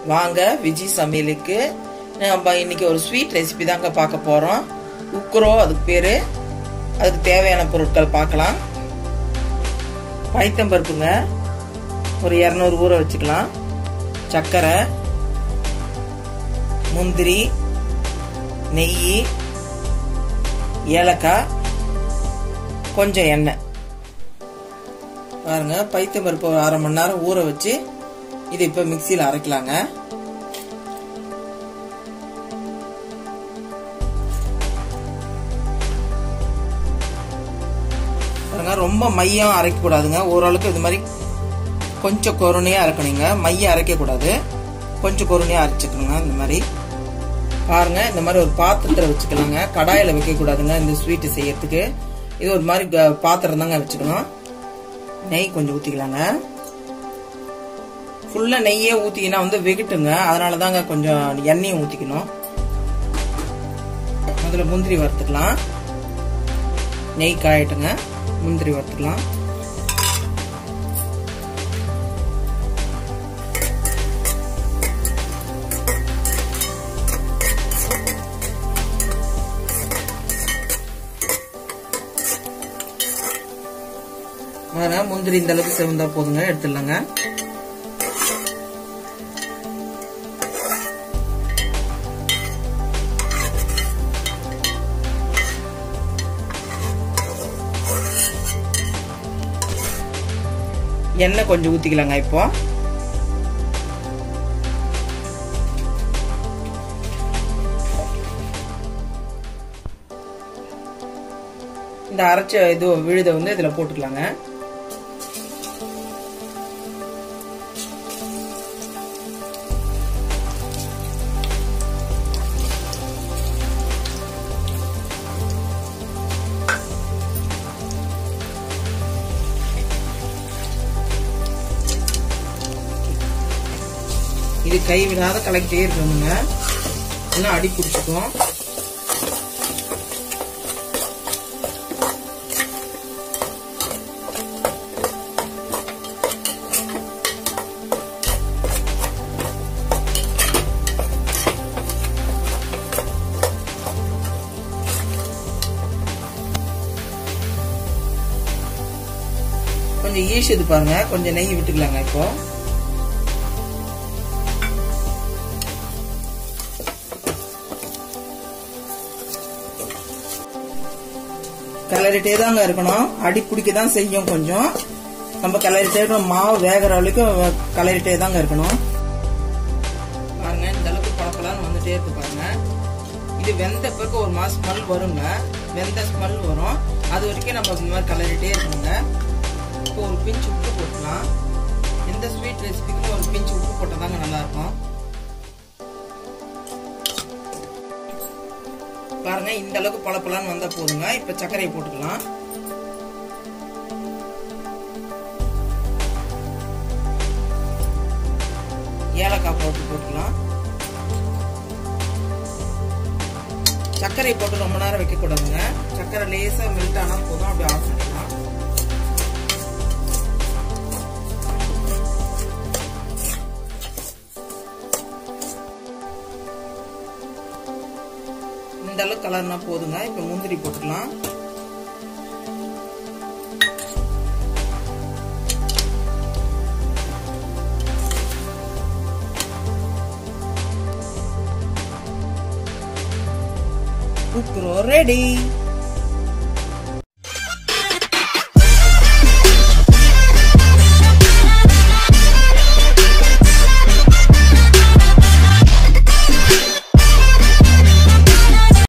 வாங்க விஜி சமையலுக்கு நம்ம இன்னைக்கு ஒரு ஸ்வீட் ரெசிபி தாங்க பார்க்க போறோம் உக்குரோ அதுக்கு பேரு அதுக்கு தேவையான பொருட்கள் பார்க்கலாம் பைத்தம்பருப்புங்க ஒரு இரநூறு ஊற வச்சுக்கலாம் சர்க்கரை முந்திரி நெய் ஏலக்காய் கொஞ்சம் எண்ணெய் பாருங்க பைத்தம்பருப்பு ஒரு அரை மணி நேரம் ஊற வச்சு இது இப்போ மிக்சியில் அரைக்கலாங்க பாருங்க ரொம்ப மையம் அரைக்கக்கூடாதுங்க ஓரளவுக்கு இது மாதிரி கொஞ்சம் கொருணையாக அரைக்கணுங்க மையம் அரைக்கக்கூடாது கொஞ்சம் கொருணையாக அரைச்சிக்கணுங்க இந்த மாதிரி பாருங்க இந்த மாதிரி ஒரு பாத்திரத்தில் வச்சுக்கலாங்க கடாயில் வைக்கக்கூடாதுங்க இந்த ஸ்வீட்டு செய்யறதுக்கு இது ஒரு மாதிரி பாத்திரம் தாங்க வச்சுக்கணும் நெய் கொஞ்சம் ஊற்றிக்கலாங்க ஃபுல்லாக நெய்யே ஊற்றிக்கினா வந்து வெகிட்டுங்க அதனால தாங்க கொஞ்சம் எண்ணெயும் ஊற்றிக்கணும் முதல்ல முந்திரி வறுத்துக்கலாம் நெய் காயட்டுங்க முந்திரி வறுத்துக்கலாம் வேற முந்திரி இந்த அளவுக்கு செவந்தா போதுங்க எடுத்துடலாங்க எண்ணெய் கொஞ்சம் ஊத்திக்கலாங்க இப்போ இந்த அரைச்ச இது விழுத வந்து இதுல போட்டுக்கலாங்க இது கை விடாத கலக்கிட்டே இருக்கணுங்க எல்லாம் அடி பிடிச்சிக்கும் கொஞ்சம் ஈஷுது பாருங்க கொஞ்சம் நெய் விட்டுக்கலாங்க இப்போ கிளறிட்டே தாங்க இருக்கணும் அடி பிடிக்க தான் செய்யும் கொஞ்சம் நம்ம கிளறிட்டே இருக்கணும் மாவு வேகிற அளவுக்கு கிளறிட்டே தாங்க இருக்கணும் பாருங்க இந்த அளவுக்கு பழப்பலான்னு வந்துட்டே இருக்கு பாருங்க இது வெந்த பிறகு ஒரு மாசம் ஸ்மெல் வருங்க வெந்த ஸ்மெல் வரும் அது வரைக்கும் நம்ம இந்த மாதிரி கிளறிட்டே இருக்கணுங்க இப்போ ஒரு பிஞ்சு உப்பு போட்டுக்கலாம் எந்த ஸ்வீட் ரெசிபிக்கும் ஒரு பிஞ்சு உப்பு போட்டால் தாங்க நல்லா இருக்கும் பாருங்க இந்த அளவுக்கு பழப்பலான்னு வந்தா போதுங்க இப்ப சர்க்கரையை போட்டுக்கலாம் ஏலக்காய் போட்டு போட்டுக்கலாம் சர்க்கரை போட்டு ரொம்ப நேரம் வைக்க கூடாதுங்க சர்க்கரை லேசா மெல்ட் ஆனா போதும் அப்படி ஆஃப் பண்ணிக்கலாம் இந்த அளவுக்கு கலர்னா போதுங்க இப்ப முந்திரி போட்டுக்கலாம் உப்புரம் ரெடி